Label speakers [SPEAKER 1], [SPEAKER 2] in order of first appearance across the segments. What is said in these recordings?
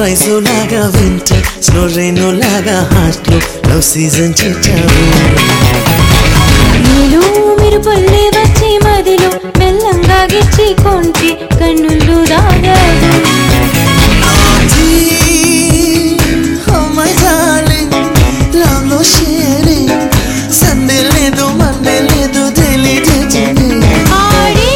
[SPEAKER 1] Rise లాగా winter snow rain లాగా heart లో లవ్ సీజన్ చేర్చావు
[SPEAKER 2] నీలో మీరు పల్లె వచ్చి మదిలో మెల్లంగా గిచ్చి కొంటి కన్నులు దాగావు
[SPEAKER 1] Oh my darling, love no sharing. Sunday లేదు Monday లేదు daily dating.
[SPEAKER 2] ఆడే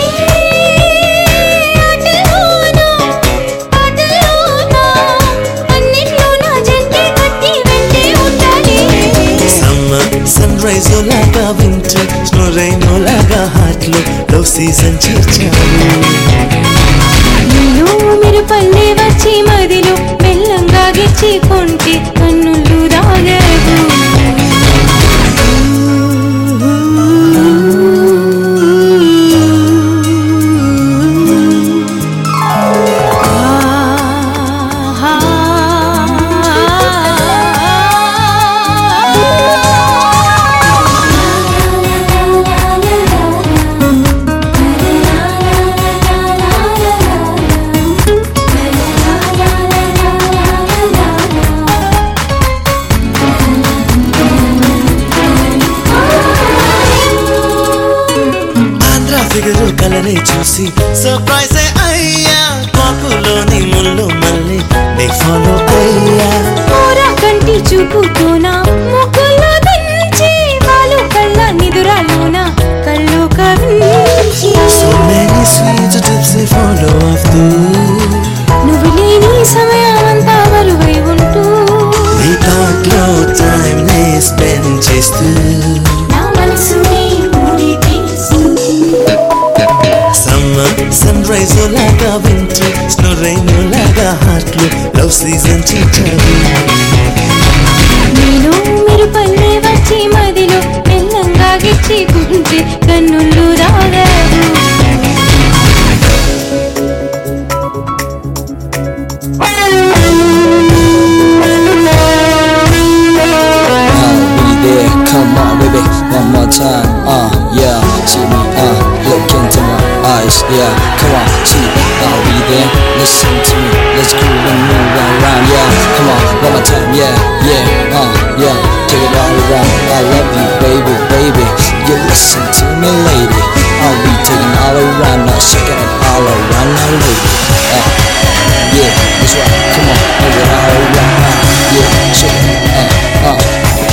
[SPEAKER 2] ఆటలోనా, పాటలోనా, అన్నిట్లోనా జంటే కట్టి వెంటే ఉండాలి.
[SPEAKER 1] సమ్మర్ సన్ రైజ్ లాగా వింటర్ స్నో రైన్ లాగా హార్ట్ లో లవ్ సీజన్ చేర్చావు
[SPEAKER 2] నీలో మీరు పల్లె వచ్చి మదిలో మెల్లంగా గిచ్చి కొంటి కన్నులు దాగావు
[SPEAKER 1] ఆంధ్ర ఫిగర్ కలరే చూసి సర్ప్రైజ్ అయ్యా కాకులోని ముళ్ళు మళ్ళీ నీ ఫాలో అయ్యా
[SPEAKER 2] కూర కంటి చూపుతోన ముగ్గుల్లో దంచి వాళ్ళు కళ్ళ నిదురాలోన కళ్ళు కవించి
[SPEAKER 1] So many sweet tips they follow after
[SPEAKER 2] నువ్వు లేని సమయమంతా బరువై ఉంటూ
[SPEAKER 1] నీ థాట్లో టైం నే స్పెండ్ చేస్తూ
[SPEAKER 2] నా మనసుని ముడిపేస్తూ
[SPEAKER 1] సమ్మర్ సన్ రైజ్ లాగా వింటర్ స్నో రైన్ లాగా హార్ట్ లో లవ్ సీజన్ చేర్చావు
[SPEAKER 2] నేను మీరు పల్లె వచ్చి మదిలో మెల్లంగా గిచ్చి కుంటే కన్నులు రాగావు
[SPEAKER 3] I'll be there, come on baby, one more time, uh, yeah, see me, uh, look into my eyes, yeah, come on, see, I'll be there, listen to me, let's groove and move around, yeah, come on, one more time, yeah, yeah, uh, yeah, take it all around, I love you, baby, baby, you listen to me, lady, I'll be taking all around, now shaking it all around, now, lady, uh, yeah, that's right, come on, move it all around, uh, yeah, shake it, uh, uh.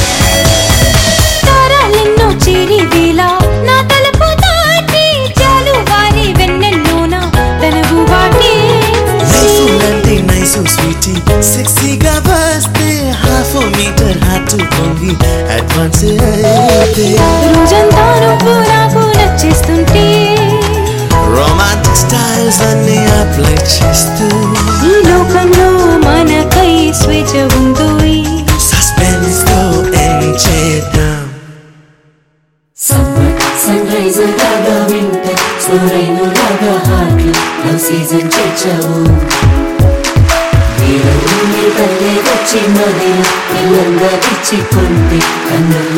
[SPEAKER 2] తారాలెన్నో చేరి వేళ నా తలుపు దాటి చాలు వారి వెన్నెల్లోన తనవు వాటి
[SPEAKER 1] life అంటే nice sweetie సెక్సీగా వస్తే హాఫ్ మీటర్ హార్ట్ పొంగి అడ్వాన్స్ అయితే
[SPEAKER 2] రోజంతా నువ్వు నాకు నచ్చేస్తుంటే
[SPEAKER 1] రొమాంటిక్ స్టైల్స్ అన్ని అప్లై చేస్తూ
[SPEAKER 2] ఈ లోకంలో మనకై స్వేచ్ఛ ఉందో
[SPEAKER 1] సస్పెన్స్ తో ఎండ్ చేద్దాం
[SPEAKER 4] సమ్మర్ సన్ రైజ్ లాగా వింటర్ స్నో రైన్ లాగా హార్ట్ లవ్ సీజన్ చేర్చావు మీరు మీరు తల్లే వచ్చి మదిలో పిల్లంగా పిచ్చి కొంటే కన్నులు